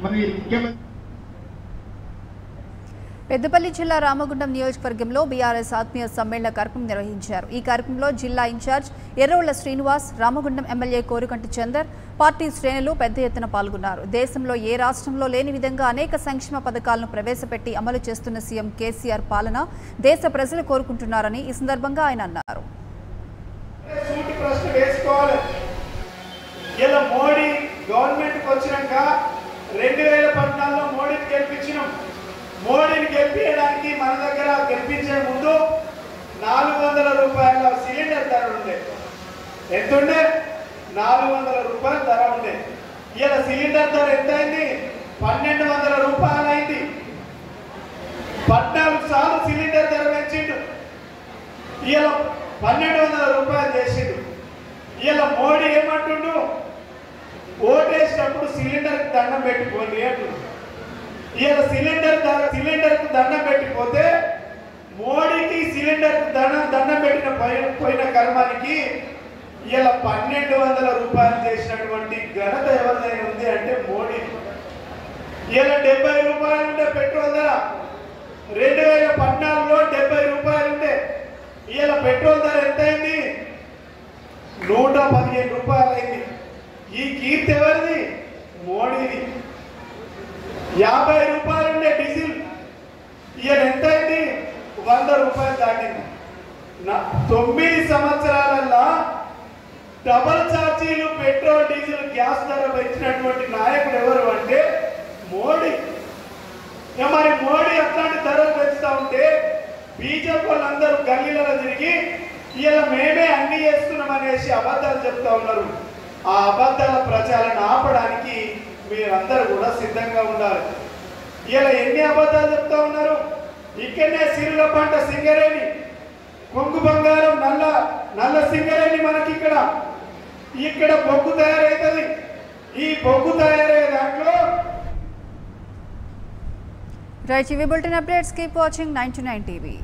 మరి ముఖ్యమంత్రి పెద్దపల్లి జిల్లా రామగుండం నియోజకవర్గంలో బీఆర్ఎస్ ఆత్మీయ సమ్మేళన కార్యక్రమం నిర్వహించారు ఈ కార్యక్రమంలో జిల్లా in charge Erravelli Srinivas Ramagundam MLA Korukanti Chandar party శ్రేణులు పెద్ద ఎత్తున పాల్గొన్నారు దేశంలో ఏ రాష్ట్రంలో లేని విధంగా అనేక సంక్షేమ పథకాలను ప్రవేశపెట్టి అమలు చేస్తున్న సీఎం కేసీఆర్ పాలన దేశ ప్రజలు కోరుకుంటున్నారని ఈ సందర్భంగా ఆయన అన్నారు సూటి ప్రశ్న వేసుకోవాలి ఇలా మోడీ గవర్నమెంట్కి వచ్చినాక రెండు వేల పద్నాలుగులో మోడీని గెలిపించినాం మోడీని గెలిపించడానికి మన దగ్గర గెలిపించే ముందు నాలుగు వందల రూపాయల సిలిండర్ ధర ఉండే ఎంత ఉండే నాలుగు వందల రూపాయల ధర ఉండే ఇలా సిలిండర్ ధర ఎంత అయింది పన్నెండు వందల రూపాయలు అయింది పద్నాలుగు సార్లు సిలిండర్ ధర పెంచిండు ఇలా పన్నెండు వందల రూపాయలు చేసిండు ఇలా మోడీ ఏమంటుండు ఓటేసినప్పుడు సిలిండర్కి దండం పెట్టిపోండి అంటుండు ఇలా సిలిండర్ ధర సిలిండర్కు దండం పెట్టిపోతే మోడీకి సిలిండర్కు దండం దండం పెట్టిన పోయిన పోయిన కర్మానికి ఇలా పన్నెండు వందల రూపాయలు చేసినటువంటి ఘనత ఎవరిదైనా ఉంది అంటే మోడీ ఇలా డెబ్బై రూపాయలు ఉండే పెట్రోల్ ధర రెండు వేల పద్నాలుగులో డెబ్బై రూపాయలు ఉండే ఇలా పెట్రోల్ ధర ఎంత అయింది నూట పదిహేను రూపాయలు అయింది ఈ కీర్తి ఎవరిది మోడీది యాభై రూపాయలు ఉండే డీజిల్ ఇవాళ ఎంత అయింది వంద రూపాయలు దాటింది నా- తొమ్మిది సంవత్సరాలల్లో డబల్ ఛార్జీలు పెట్రోల్ డీజిల్ గ్యాస్ ధర పెంచినటువంటి నాయకుడు ఎవరు అంటే మోడీ ఇక మరి మోడీ అట్లాంటి ధరలు పెంచుతా ఉంటే బీజేపీ వాళ్ళందరూ గల్లీలలో తిరిగి ఇలా మేమే అన్ని చేస్తున్నాం అనేసి అబద్ధాలు చెప్తా ఉన్నారు ఆ అబద్ధాల ప్రచారాన్ని ఆపడానికి మీరందరూ కూడా సిద్ధంగా ఉండాలి ఇలా ఎన్ని అబద్ధాలు చెప్తా ఉన్నారు ఇక్కడనే సిరుల పంట సింగరేణి కొంగు బంగారం నల్ల నల్ల సింగరేణి మనకి ఇక్కడ ఇక్కడ బొగ్గు తయారవుతుంది ఈ బొగ్గు తయారయ్యే దాంట్లో రైట్ ఇవి bulletin updates keep watching nine to nine TV